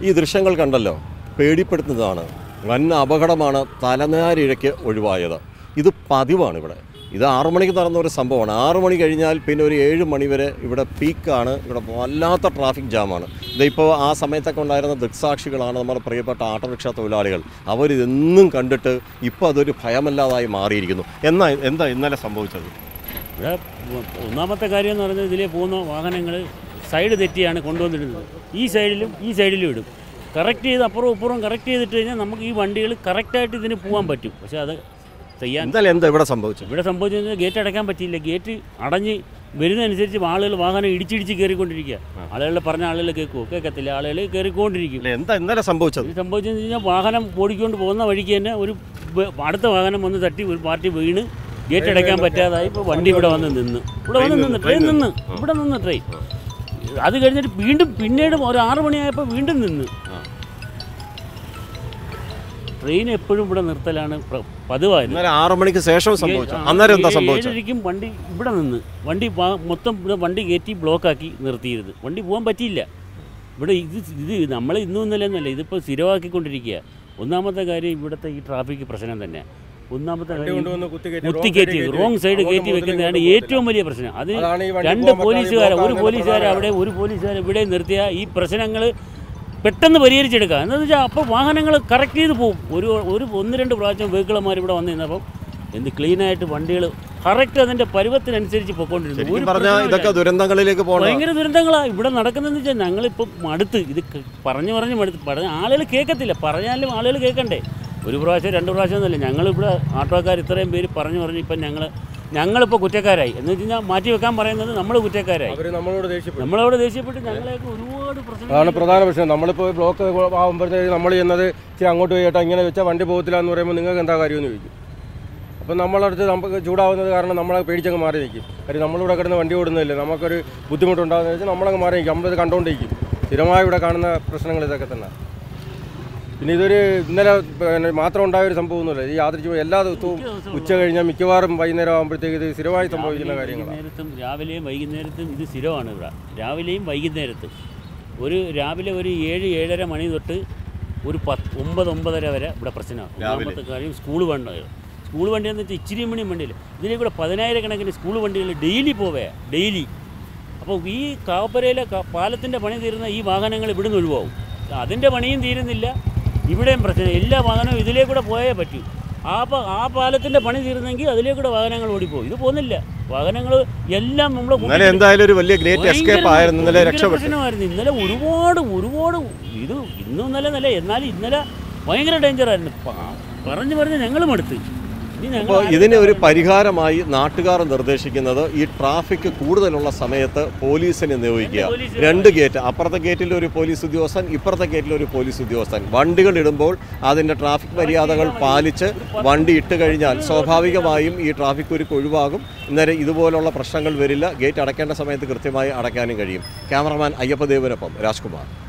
ഈ ദൃശ്യങ്ങൾ കണ്ടല്ലോ പേടിപ്പെടുത്തുന്നതാണ് വൻ അപകടമാണ് തലനാരിഴയ്ക്ക് ഒഴിവായത് ഇത് പതിവാണ് ഇവിടെ ഇത് ആറു മണിക്ക് നടന്ന ഒരു സംഭവമാണ് ആറു മണി കഴിഞ്ഞാൽ പിന്നെ ഒരു ഏഴ് മണി വരെ ഇവിടെ പീക്കാണ് ഇവിടെ വല്ലാത്ത ട്രാഫിക് ജാമാണ് ഇതിപ്പോൾ ആ സമയത്തൊക്കെ ഉണ്ടായിരുന്ന ദൃക്സാക്ഷികളാണ് നമ്മുടെ പ്രിയപ്പെട്ട ഓട്ടോറിക്ഷ തൊഴിലാളികൾ അവരിതെന്നും കണ്ടിട്ട് ഇപ്പോൾ അതൊരു ഭയമല്ലാതായി മാറിയിരിക്കുന്നു എന്നാ എന്താ ഇന്നലെ സംഭവിച്ചത് ഇവിടെ ഒന്നാമത്തെ കാര്യം എന്ന് പറയുന്നത് ഇതിലേ പോകുന്ന വാഹനങ്ങൾ സൈഡ് തെറ്റിയാണ് കൊണ്ടുവന്നിടുന്നത് ഈ സൈഡിലും ഈ സൈഡിലും ഇടും കറക്റ്റ് ചെയ്ത് അപ്പുറവും ഇപ്പുറവും കറക്റ്റ് ചെയ്തിട്ട് കഴിഞ്ഞാൽ നമുക്ക് ഈ വണ്ടികൾ കറക്റ്റായിട്ട് ഇതിന് പോകാൻ പറ്റും പക്ഷേ അത് ചെയ്യാൻ എന്തായാലും എന്താ ഇവിടെ സംഭവിച്ചത് ഇവിടെ സംഭവിച്ചത് ഗേറ്റ് അടയ്ക്കാൻ പറ്റിയില്ല ഗേറ്റ് അടഞ്ഞ് വരുന്നതനുസരിച്ച് ആളുകൾ വാഹനം ഇടിച്ചിടിച്ച് കയറിക്കൊണ്ടിരിക്കുക ആളുകൾ പറഞ്ഞ ആളുകൾ കേൾക്കുമോ കേൾക്കത്തില്ല ആളുകൾ കയറിക്കൊണ്ടിരിക്കും അല്ല എന്താ ഇന്നലെ സംഭവിച്ചത് ഇത് സംഭവിച്ചതെന്ന് കഴിഞ്ഞാൽ വാഹനം ഓടിക്കൊണ്ട് പോകുന്ന വഴിക്ക് തന്നെ ഒരു ബ- അടുത്ത വാഹനം വന്ന് തട്ടി ഒരു പാർട്ടി വീണ് ഗേറ്റ് അടയ്ക്കാൻ പറ്റാതായി ഇപ്പോൾ വണ്ടി ഇവിടെ വന്ന് നിന്ന് ഇവിടെ വന്ന് നിന്ന് ട്രെയിൻ നിന്ന് ഇവിടെ നിന്ന് ട്രെയിൻ അത് കഴിഞ്ഞിട്ട് വീണ്ടും പിന്നീട് ഒരു ആറ് മണിയായപ്പോൾ വീണ്ടും നിന്ന് ട്രെയിൻ എപ്പോഴും ഇവിടെ നിർത്തലാണ് പ്ര- പതിവായത് ഇന്നലെ ആറു മണിക്ക് ശേഷം സംഭവിച്ചു അന്നേരം എന്താ സംഭവിച്ചത് ഏഴരയ്ക്കും വണ്ടി ഇവിടെ നിന്ന് വണ്ടി വാ- മൊത്തം ഇവിടെ വണ്ടി കയറ്റി ബ്ലോക്കാക്കി നിർത്തിയിരുന്നത് വണ്ടി പോകാൻ പറ്റിയില്ല ഇവിടെ ഇത് ഇത് നമ്മൾ ഇന്നും ഇന്നലെ ഒന്നുമല്ല ഇതിപ്പോൾ സ്ഥിരമാക്കിക്കൊണ്ടിരിക്കുക ഒന്നാമത്തെ കാര്യം ഇവിടുത്തെ ഈ ട്രാഫിക് പ്രശ്നം തന്നെ ഒന്നാമത്തെ കാര്യം കൊണ്ടുവന്ന് കുത്തിക്കയറ്റി, കുത്തി wrong കയറ്റി side കയറ്റി. റോങ് സൈഡ് അങ്ങോട്ടും കയറ്റി ഇങ്ങോട്ടും വെക്കുന്നതാണ് പോകത്തില്ല. ഏറ്റവും വലിയ പ്രശ്നം അത് അതാണ് ഈ വണ്ടി രണ്ട് പോകാൻ പറ്റാതെ പോലീസുകാർ block ഒരു ആകുന്നതിന്റെ പോലീസുകാർ പ്രധാന അവിടെ ഒരു പോലീസുകാർ ഇവിടെ നിർത്തിയ ഈ പ്രശ്നങ്ങൾ പെട്ടെന്ന് പരിഹരിച്ചെടുക്കുക എന്താണെന്ന് വെച്ചാൽ അപ്പോൾ വാഹനങ്ങൾ കറക്റ്റ് ചെയ്ത് പോകും ഒരു ഒരു ഒന്ന് രണ്ട് പ്രാവശ്യം വെഹിക്കിളന്മാർ ഇവിടെ വന്നു നിന്നപ്പം എന്ത് ക്ലീനായിട്ട് വണ്ടികൾ കറക്റ്റ് അതിൻ്റെ പരുവത്തിനനുസരിച്ച് പൊയ്ക്കൊണ്ടിരുന്നു ഒരു ശരിക്കും പറഞ്ഞാൽ പ്രശ്നവുമില്ല. ഇതൊക്കെ ദുരന്തങ്ങളിലേക്ക് പോകണം ഭയങ്കര ദുരന്തങ്ങളാണ് ഇവിടെ നടക്കുന്നതെന്ന് വെച്ചാൽ ഞങ്ങളിപ്പോൾ മടുത്ത് ഇത് ക- പറഞ്ഞു പറഞ്ഞ് മടുത്ത് പറഞ്ഞ ആളുകൾ കേൾക്കത്തില്ല പറഞ്ഞാലും ആളുകൾ കേൾക്കണ്ടേ ഒരു പ്രാവശ്യം രണ്ട് പ്രാവശ്യം ഒന്നുമില്ല ഞങ്ങളിവിടെ ആട്ടോക്കാർ ഇത്രയും പേര് പറഞ്ഞു പറഞ്ഞ് ഇപ്പം ഞങ്ങൾ ഞങ്ങളിപ്പോൾ കുറ്റക്കാരായി എന്ന് വെച്ച് കഴിഞ്ഞാൽ മാറ്റി വെക്കാൻ പറയുന്നത് നമ്മൾ കുറ്റക്കാരായി അവര് നമ്മളോട് ദേഷ്യപ്പെട്ടു നമ്മളവിടെ ദേഷ്യപ്പെട്ട് ഞങ്ങളെയൊക്കെ ഒരുപാട് പ്രശ്നം അതാണ് പ്രധാന പ്രശ്നം നമ്മളിപ്പോൾ ബ്ലോക്ക് ആകുമ്പോഴത്തേക്ക് നമ്മൾ ചെയ്യുന്നത് ഇച്ചിരി അങ്ങോട്ട് പോയി ചേട്ടാ ഇങ്ങനെ വെച്ചാൽ വണ്ടി പോകത്തില്ല എന്ന് പറയുമ്പോൾ നിങ്ങൾക്ക് എന്താ കാര്യമെന്ന് ചോദിക്കും അപ്പം നമ്മളടുത്ത് നമുക്ക് ചൂടാവുന്നത് കാരണം നമ്മളെ പേടിച്ചങ്ങ് മാറി നിൽക്കും കാര്യം നമ്മളിവിടെ കിടന്ന് വണ്ടി ഓടുന്നില്ല നമുക്കൊരു ബുദ്ധിമുട്ടുണ്ടാകുന്ന വെച്ചാൽ നമ്മളങ്ങ് മാറി നിൽക്കും നമ്മളിത് കണ്ടുകൊണ്ടിരിക്കും സ്ഥിരമായി ഇവിടെ കാണുന്ന പ്രശ്നങ്ങൾ ഇതൊക്കെ തന്നെ പിന്നെ ഇതൊരു ഇന്നലെ പിന്നെ മാത്രം ഉണ്ടായ ഒരു സംഭവമൊന്നുമില്ല ഈ യാദൃശ്യം എല്ലാ ദിവസവും ഉച്ച കഴിഞ്ഞാൽ മിക്കവാറും വൈകുന്നേരം ആകുമ്പോഴത്തേക്ക് ഇത് സ്ഥിരമായി സംഭവിക്കുന്ന കാര്യങ്ങളാണ് വൈകുന്നേരത്തും രാവിലെയും വൈകുന്നേരത്തും ഇത് സ്ഥിരമാണ് ഇവിടെ രാവിലെയും വൈകുന്നേരത്തും ഒരു രാവിലെ ഒരു ഏഴ് ഏഴര മണി തൊട്ട് ഒരു പത്ത് ഒമ്പത് ഒമ്പതര വരെ ഇവിടെ പ്രശ്നമാണ് ഒന്നാമത്തെ കാര്യം സ്കൂൾ വണ്ടി സ്കൂൾ വണ്ടി എന്ന് വെച്ചാൽ ഇച്ചിരി മണി വണ്ടിയിൽ ഇതിലെ കൂടെ പതിനായിരക്കണക്കിന് സ്കൂൾ വണ്ടികൾ ഡെയിലി പോവേ ഡെയിലി അപ്പോൾ ഈ കാപ്പരയിലെ പാലത്തിൻ്റെ പണി തീരുന്ന ഈ വാഹനങ്ങൾ ഇവിടുന്ന് ഒഴിവാകും അതിൻ്റെ പണിയും തീരുന്നില്ല ഇവിടെയും പ്രശ്നം എല്ലാ വാഹനവും ഇതിലേ കൂടെ പോയേ പറ്റൂ ആ പ ആ പാലത്തിൻ്റെ പണി തീർന്നെങ്കിൽ അതിലേ കൂടെ വാഹനങ്ങൾ ഓടിപ്പോകും ഇത് പോകുന്നില്ല വാഹനങ്ങൾ എല്ലാം നമ്മൾ ഇന്നലെ എന്തായാലും ഒരു വലിയ ഗ്രേറ്റ് എസ്കേപ്പ് ആയിരുന്നു ഇന്നലെ രക്ഷപ്പെട്ടു പ്രശ്നമായിരുന്നു ഇന്നലെ ഒരുപാട് ഒരുപാട് ഇത് ഇന്നും ഇന്നലെ നല്ല എന്നാലും ഇന്നലെ ഭയങ്കര ഡേഞ്ചറായിരുന്നു പ- പറഞ്ഞു പറഞ്ഞ് ഞങ്ങൾ മടുത്ത് ഇനി ഞങ്ങൾ അപ്പോൾ ഇതിന് ഒരു പരിഹാരമായി നാട്ടുകാർ നിർദ്ദേശിക്കുന്നത് ഈ ട്രാഫിക് കൂടുതലുള്ള സമയത്ത് പോലീസിനെ നിയോഗിക്കുക പോലീസ് രണ്ട് ഗേറ്റ് അപ്പുറത്തെ ഗേറ്റിൽ ഒരു പോലീസ് ഉദ്യോഗസ്ഥൻ ഇപ്പുറത്തെ ഗേറ്റിൽ ഒരു പോലീസ് ഉദ്യോഗസ്ഥൻ വണ്ടികൾ ഇടുമ്പോൾ അതിൻ്റെ ട്രാഫിക് മര്യാദകൾ പാലിച്ച് വണ്ടി ഇട്ട് കഴിഞ്ഞാൽ സ്വാഭാവികമായും ഈ ട്രാഫിക് കുരുക്ക് ഒഴിവാകും ഇന്നേരം ഇതുപോലുള്ള പ്രശ്നങ്ങൾ വരില്ല ഗേറ്റ് അടയ്ക്കേണ്ട സമയത്ത് കൃത്യമായി അടയ്ക്കാനും കഴിയും ക്യാമറമാൻ അയ്യപ്പദേവനൊപ്പം രാജ്കുമാർ